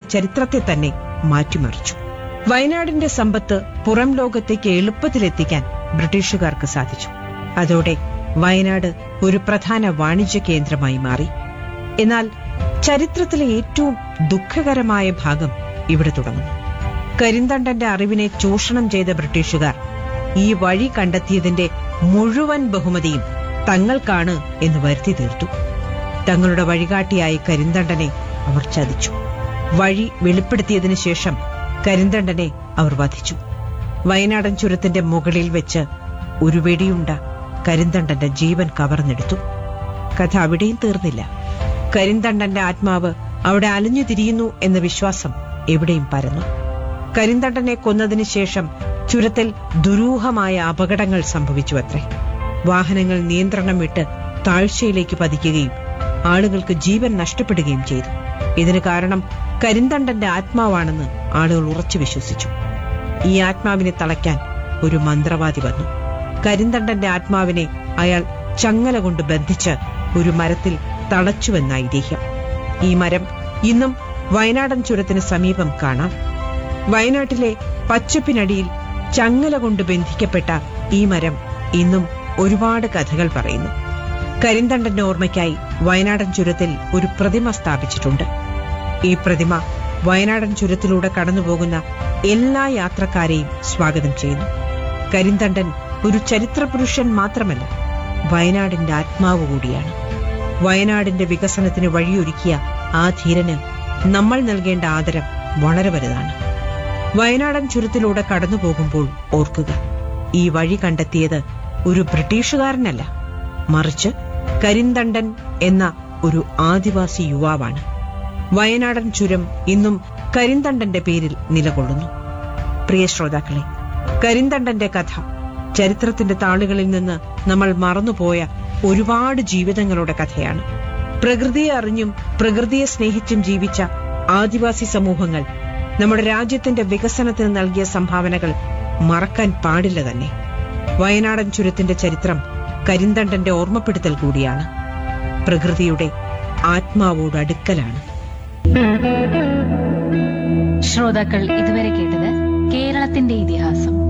ചരിത്രത്തെ തന്നെ മാറ്റിമറിച്ചു വയനാടിന്റെ സമ്പത്ത് പുറം ലോകത്തേക്ക് എളുപ്പത്തിലെത്തിക്കാൻ ബ്രിട്ടീഷുകാർക്ക് സാധിച്ചു അതോടെ വയനാട് ഒരു പ്രധാന വാണിജ്യ കേന്ദ്രമായി മാറി എന്നാൽ ചരിത്രത്തിലെ ഏറ്റവും ദുഃഖകരമായ ഭാഗം ഇവിടെ തുടങ്ങുന്നു കരിന്തണ്ടന്റെ അറിവിനെ ചൂഷണം ചെയ്ത ബ്രിട്ടീഷുകാർ ഈ വഴി കണ്ടെത്തിയതിന്റെ മുഴുവൻ ബഹുമതിയും തങ്ങൾക്കാണ് എന്ന് വരുത്തി തീർത്തു തങ്ങളുടെ വഴികാട്ടിയായ കരിന്തണ്ടനെ അവർ ചതിച്ചു വഴി വെളിപ്പെടുത്തിയതിനു ശേഷം കരിന്തണ്ടനെ അവർ വധിച്ചു വയനാടൻ ചുരത്തിന്റെ മുകളിൽ വെച്ച് ഒരു വെടിയുണ്ട കരിന്തണ്ടന്റെ ജീവൻ കവർന്നെടുത്തു കഥ അവിടെയും തീർന്നില്ല കരിന്തണ്ടന്റെ ആത്മാവ് അവിടെ അലഞ്ഞു തിരിയുന്നു എന്ന വിശ്വാസം എവിടെയും പരന്നു കരിന്തണ്ടനെ കൊന്നതിനു ശേഷം ചുരത്തിൽ ദുരൂഹമായ അപകടങ്ങൾ സംഭവിച്ചു അത്രേ വാഹനങ്ങൾ നിയന്ത്രണം വിട്ട് താഴ്ചയിലേക്ക് പതിക്കുകയും ആളുകൾക്ക് ജീവൻ നഷ്ടപ്പെടുകയും ചെയ്തു ഇതിന് കാരണം കരിന്തണ്ടന്റെ ആത്മാവാണെന്ന് ആളുകൾ ഉറച്ചു വിശ്വസിച്ചു ഈ ആത്മാവിനെ തളയ്ക്കാൻ ഒരു മന്ത്രവാദി വന്നു കരിന്തണ്ടന്റെ ആത്മാവിനെ അയാൾ ചങ്ങല കൊണ്ട് ബന്ധിച്ച് ഒരു മരത്തിൽ തളച്ചുവെന്ന ഐതിഹ്യം ഈ മരം ഇന്നും വയനാടൻ ചുരത്തിന് സമീപം കാണാം വയനാട്ടിലെ പച്ചപ്പിനടിയിൽ ചങ്ങല കൊണ്ട് ബന്ധിക്കപ്പെട്ട ഈ മരം ഇന്നും ഒരുപാട് കഥകൾ പറയുന്നു കരിന്തണ്ടന്റെ ഓർമ്മയ്ക്കായി വയനാടൻ ചുരത്തിൽ ഒരു പ്രതിമ സ്ഥാപിച്ചിട്ടുണ്ട് ഈ പ്രതിമ വയനാടൻ ചുരത്തിലൂടെ കടന്നുപോകുന്ന എല്ലാ യാത്രക്കാരെയും സ്വാഗതം ചെയ്യുന്നു കരിന്തണ്ടൻ ഒരു ചരിത്രപുരുഷൻ മാത്രമല്ല വയനാടിന്റെ ആത്മാവ് കൂടിയാണ് വയനാടിന്റെ വികസനത്തിന് വഴിയൊരുക്കിയ ആ ധീരന് നമ്മൾ നൽകേണ്ട ആദരം വളരെ വലുതാണ് വയനാടൻ ചുരത്തിലൂടെ കടന്നു പോകുമ്പോൾ ഓർക്കുക ഈ വഴി കണ്ടെത്തിയത് ഒരു ബ്രിട്ടീഷുകാരനല്ല മറിച്ച് കരിന്തണ്ടൻ എന്ന ഒരു ആദിവാസി യുവാവാണ് വയനാടൻ ചുരം ഇന്നും കരിന്തണ്ടന്റെ പേരിൽ നിലകൊള്ളുന്നു പ്രിയ ശ്രോതാക്കളെ കരിന്തണ്ടന്റെ കഥ ചരിത്രത്തിന്റെ താളുകളിൽ നിന്ന് നമ്മൾ മറന്നുപോയ ഒരുപാട് ജീവിതങ്ങളുടെ കഥയാണ് പ്രകൃതിയെ അറിഞ്ഞും പ്രകൃതിയെ സ്നേഹിച്ചും ജീവിച്ച ആദിവാസി സമൂഹങ്ങൾ നമ്മുടെ രാജ്യത്തിന്റെ വികസനത്തിന് നൽകിയ സംഭാവനകൾ മറക്കാൻ പാടില്ല തന്നെ വയനാടൻ ചുരത്തിന്റെ ചരിത്രം കരിന്തണ്ടന്റെ ഓർമ്മപ്പെടുത്തൽ കൂടിയാണ് പ്രകൃതിയുടെ ആത്മാവോട് അടുക്കലാണ് ശ്രോതാക്കൾ ഇതുവരെ കേട്ടത് കേരളത്തിന്റെ ഇതിഹാസം